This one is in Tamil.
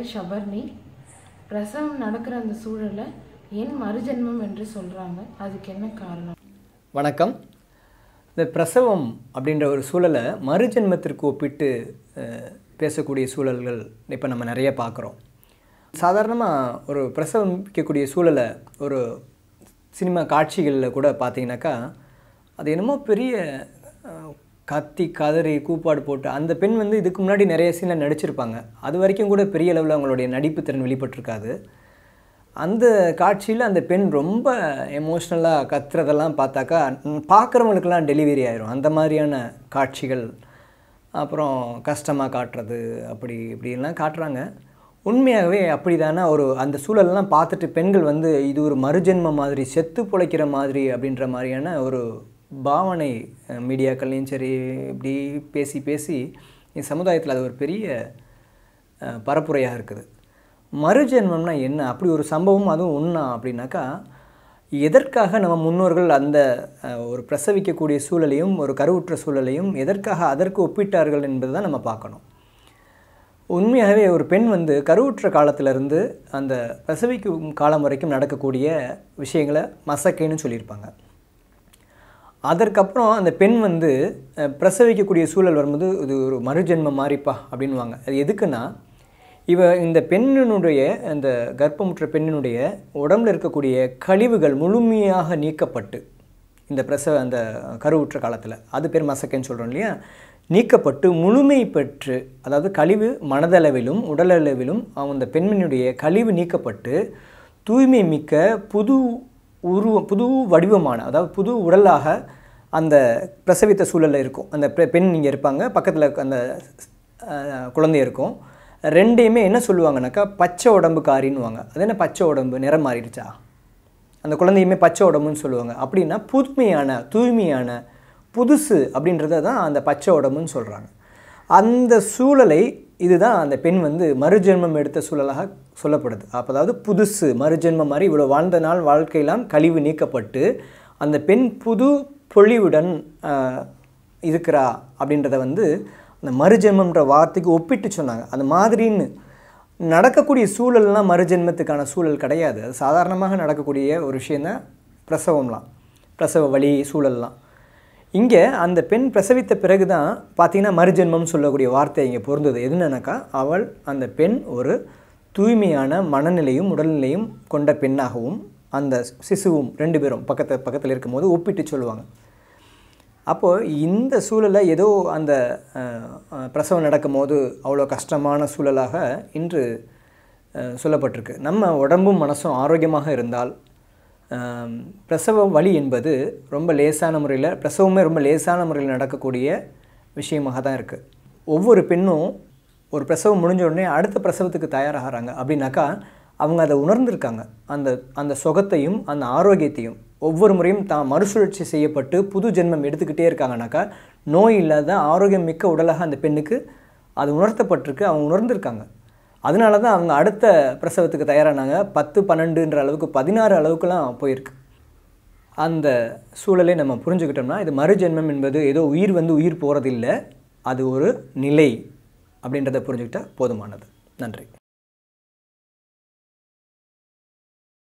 பேர் ஷபர்னி பிரசவம் நடக்கிற அந்த சூழலை ஏன் மறுஜென்மம் என்று சொல்கிறாங்க அதுக்கு என்ன காரணம் வணக்கம் இந்த பிரசவம் அப்படின்ற ஒரு சூழலை மறுஜென்மத்திற்கு ஒப்பிட்டு அஹ், பேசக்கூடிய சூழல்கள் இப்போ நம்ம நிறைய பார்க்குறோம் சாதாரணமாக ஒரு பிரசவிக்கக்கூடிய சூழலை ஒரு சினிமா காட்சிகளில் கூட பார்த்தீங்கன்னாக்கா அது என்னமோ பெரிய அஹ், கத்தி கதறி கூப்பாடு போட்டு அந்த பெண் வந்து இதுக்கு முன்னாடி நிறைய சீனில் நடிச்சிருப்பாங்க அது வரைக்கும் கூட பெரிய அளவில் அவங்களுடைய நடிப்பு திறன் வெளிப்பட்டிருக்காது அந்த காட்சியில் அந்த பெண் ரொம்ப எமோஷ்னலாக கத்துறதெல்லாம் பார்த்தாக்கா ம், பார்க்குறவங்களுக்கெல்லாம் டெலிவரி ஆயிரும் அந்த மாதிரியான காட்சிகள் அப்புறம் கஷ்டமாக காட்டுறது அப்படி இப்படிலாம் காட்டுறாங்க உண்மையாகவே அப்படி தானே ஒரு அந்த சூழலெல்லாம் பார்த்துட்டு பெண்கள் வந்து இது ஒரு மறுஜென்மம் மாதிரி செத்து பிழைக்கிற மாதிரி அப்படின்ற மாதிரியான ஒரு பாவனை அஹ், மீடியாக்கள்லையும் சரி இப்படி பேசி பேசி இந்த சமுதாயத்தில் அது ஒரு பெரிய அஹ், பரப்புரையாக இருக்குது மறுஜென்மம்னா என்ன அப்படி ஒரு சம்பவம் அதுவும் ஒன்றா அப்படின்னாக்கா எதற்காக நம்ம முன்னோர்கள் அந்த அஹ், ஒரு பிரசவிக்கக்கூடிய சூழலையும் ஒரு கருவுற்ற சூழலையும் எதற்காக அதற்கு ஒப்பிட்டார்கள் என்பது தான் நம்ம பார்க்கணும் உண்மையாகவே ஒரு பெண் வந்து கருவுற்ற காலத்திலிருந்து அந்த பிரசவிக்கும் காலம் வரைக்கும் நடக்கக்கூடிய விஷயங்களை மசக்கைன்னு சொல்லியிருப்பாங்க அதற்கப்புறம் அந்த பெண் வந்து அஹ், பிரசவிக்கக்கூடிய சூழல் வரும்போது இது ஒரு மறுஜென்மம் மாறிப்பா அப்படின்வாங்க அது எதுக்குன்னா இவ இந்த பெண்ணினுடைய அந்த கர்ப்பமுற்ற பெண்ணினுடைய உடம்புல இருக்கக்கூடிய கழிவுகள் முழுமையாக நீக்கப்பட்டு இந்த பிரசவ அந்த கருவுற்ற காலத்தில் அது பேர் மசக்கைன்னு சொல்கிறோம் இல்லையா நீக்கப்பட்டு முழுமை பெற்று அதாவது கழிவு மனதளவிலும் உடலளவிலும் அந்த பெண்மணியுடைய கழிவு நீக்கப்பட்டு தூய்மை மிக்க புது உருவம் புது வடிவமான அதாவது புது உடலாக அந்த பிரசவித்த சூழலில் இருக்கும் அந்த பெ- பெண் இங்கே இருப்பாங்க பக்கத்தில் அந்த அஹ், குழந்தை இருக்கும் ரெண்டையுமே என்ன சொல்லுவாங்கனாக்கா பச்சை உடம்புக்காரின்னுவாங்க அது என்ன பச்சை உடம்பு நிறம் மாறிடுச்சா அந்த குழந்தையுமே பச்சை உடம்புன்னு சொல்லுவாங்க அப்படின்னா புதுமையான தூய்மையான புதுசு அப்படின்றத தான் அந்த பச்சை உடம்புன்னு சொல்கிறாங்க அந்த சூழலை இதுதான் அந்த பெண் வந்து மறுஜென்மம் எடுத்த சூழலாக சொல்லப்படுது அப்போ அதாவது புதுசு மறுஜென்மம் மாதிரி இவ்வளோ வாழ்ந்த நாள் வாழ்க்கையெல்லாம் கழிவு நீக்கப்பட்டு அந்த பெண் புது பொழிவுடன் ஆஹ், இருக்கிறா அப்படின்றத வந்து அந்த மறுஜென்மம்ன்ற வார்த்தைக்கு ஒப்பிட்டு சொன்னாங்க அந்த மாதிரின்னு நடக்கக்கூடிய சூழல்லாம் மறுஜென்மத்துக்கான சூழல் கிடையாது அது சாதாரணமாக நடக்கக்கூடிய ஒரு விஷயந்தான் பிரசவம்லாம் பிரசவ வலி சூழல்லாம் இங்கே அந்த பெண் பிரசவித்த பிறகு தான் பார்த்தீங்கன்னா மறுஜென்மம் சொல்லக்கூடிய வார்த்தை இங்கே பொருந்தது எதுனாக்கா அவள் அந்த பெண் ஒரு தூய்மையான மனநிலையும் உடல்நிலையும் கொண்ட பெண்ணாகவும் அந்த சிசுவும் ரெண்டு பேரும் பக்கத்து பக்கத்தில் இருக்கும்போது ஒப்பிட்டு சொல்லுவாங்க அப்போது இந்த சூழலை ஏதோ அந்த அஹ், அஹ், பிரசவம் நடக்கும்போது அவ்வளோ கஷ்டமான சூழலாக இன்று அஹ், சொல்லப்பட்டிருக்கு நம்ம உடம்பும் மனசும் ஆரோக்கியமாக இருந்தால் ஆம், பிரசவ வலி என்பது ரொம்ப லேசான முறையில் பிரசவமே ரொம்ப லேசான முறையில் நடக்கக்கூடிய விஷயமாக தான் இருக்குது ஒவ்வொரு பெண்ணும் ஒரு பிரசவம் முடிஞ்ச உடனே அடுத்த பிரசவத்துக்கு தயாராகிறாங்க அப்படின்னாக்கா அவங்க அதை உணர்ந்திருக்காங்க அந்த அந்த சுகத்தையும் அந்த ஆரோக்கியத்தையும் ஒவ்வொரு முறையும் தான் மறுசுழற்சி செய்யப்பட்டு புது ஜென்மம் எடுத்துக்கிட்டே இருக்காங்கனாக்கா நோய் இல்லாத ஆரோக்கியம் மிக்க உடலாக அந்த பெண்ணுக்கு அது உணர்த்தப்பட்டிருக்கு அவங்க உணர்ந்திருக்காங்க அதனால தான் அவங்க அடுத்த பிரசவத்துக்கு தயாரானாங்க பத்து பன்னெண்டுன்ற அளவுக்கு பதினாறு அளவுக்குலாம் போயிருக்கு அந்த சூழலை நம்ம புரிஞ்சுக்கிட்டோம்னா இது மறுஜென்மம் என்பது ஏதோ உயிர் வந்து உயிர் போகிறதில்லை அது ஒரு நிலை அப்படின்றத புரிஞ்சுக்கிட்டா போதுமானது நன்றி